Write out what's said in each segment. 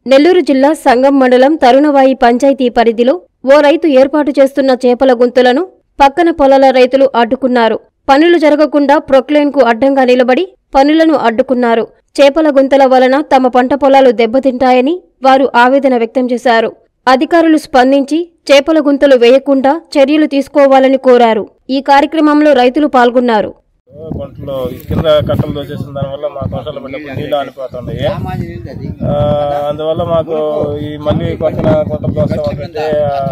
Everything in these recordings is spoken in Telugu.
నెల్లూరు జిల్లా సంగం మండలం తరుణవాయి పంచాయతీ పరిధిలో ఓ రైతు ఏర్పాటు చేస్తున్న చేపల గుంతలను పక్కన పొలాల రైతులు అడ్డుకున్నారు పనులు జరగకుండా ప్రొక్లైన్కు అడ్డంగా నిలబడి పనులను అడ్డుకున్నారు చేపల గుంతల వలన తమ పంట పొలాలు దెబ్బతింటాయని వారు ఆవేదన వ్యక్తం చేశారు అధికారులు స్పందించి చేపల గుంతలు వేయకుండా చర్యలు తీసుకోవాలని కోరారు ఈ కార్యక్రమంలో రైతులు పాల్గొన్నారు గుంటలు ఈ కింద కట్టలు దోచేసిన దానివల్ల మా తోటలు పడినప్పుడు నీళ్ళు ఆనిపోతున్నాయి ఆ, అందువల్ల మాకు ఈ మళ్ళీ కొత్తగా గుంటలు దోస్తామంటే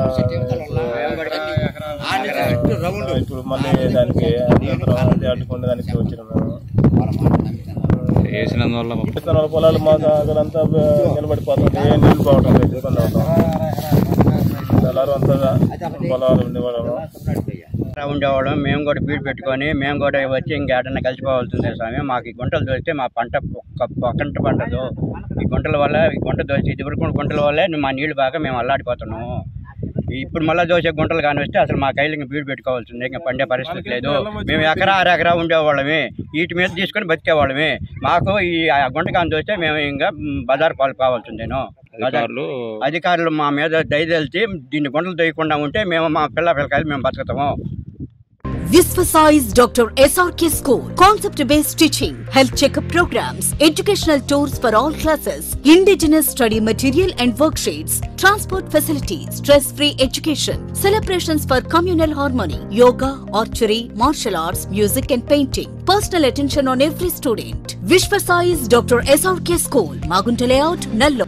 ఇప్పుడు మళ్ళీ దానికి అభ్యంతరం అది అడ్డుకునే దానికి వచ్చినాం మేము వేసినందువల్ల విత్తనాల పొలాలు మాకు అక్కడంతా నిలబడిపోతుంది ఏ నీళ్ళు పోవటం లేదు ఇబ్బంది అవటం తెల్లారు అంతా పొలాలు ఉండేవాళ్ళము అలా ఉండేవాళ్ళం మేము కూడా బీడు పెట్టుకొని మేము కూడా వచ్చి ఇంకేటన్నా కలిసిపోవాల్సిందే స్వామి మాకు ఈ గుంటలు దోస్తే మా పంట ఒక్క పక్కంట పంటదు ఈ గుంటల వల్ల ఈ గుంట దోసి ఇదివరకు గుంటల వల్లే మా నీళ్లు బాగా మేము అల్లాడిపోతున్నాము ఇప్పుడు మళ్ళీ దోసే గుంటలు కానీ వస్తే అసలు మా కైలు ఇంకా బీడు పెట్టుకోవాల్సిందే ఇంకా పండే పరిస్థితి లేదు మేము ఎకరా అర ఎకరా ఉండేవాళ్ళమే వీటి మీద తీసుకొని బతికేవాళ్ళమే మాకు ఈ ఆ గుంట కానీ దోస్తే మేము ఇంకా బజార్ పాలు కావాల్సిందేను అధికారులు అధికారులు మా మీద దయదలిచి దీన్ని గుంటలు తోయకుండా ఉంటే మేము మా పిల్ల పిల్లకాయలు మేము బతుకుతాము Visvasize Dr. SRK School. Concept based teaching, health checkup programs, educational tours for all classes, indigenous study material and worksheets, transport facilities, stress free education, celebrations for communal harmony, yoga, archery, martial arts, music and painting. Personal attention on every student. Vishvasize Dr. SRK School, Magunta Layout, Nallo.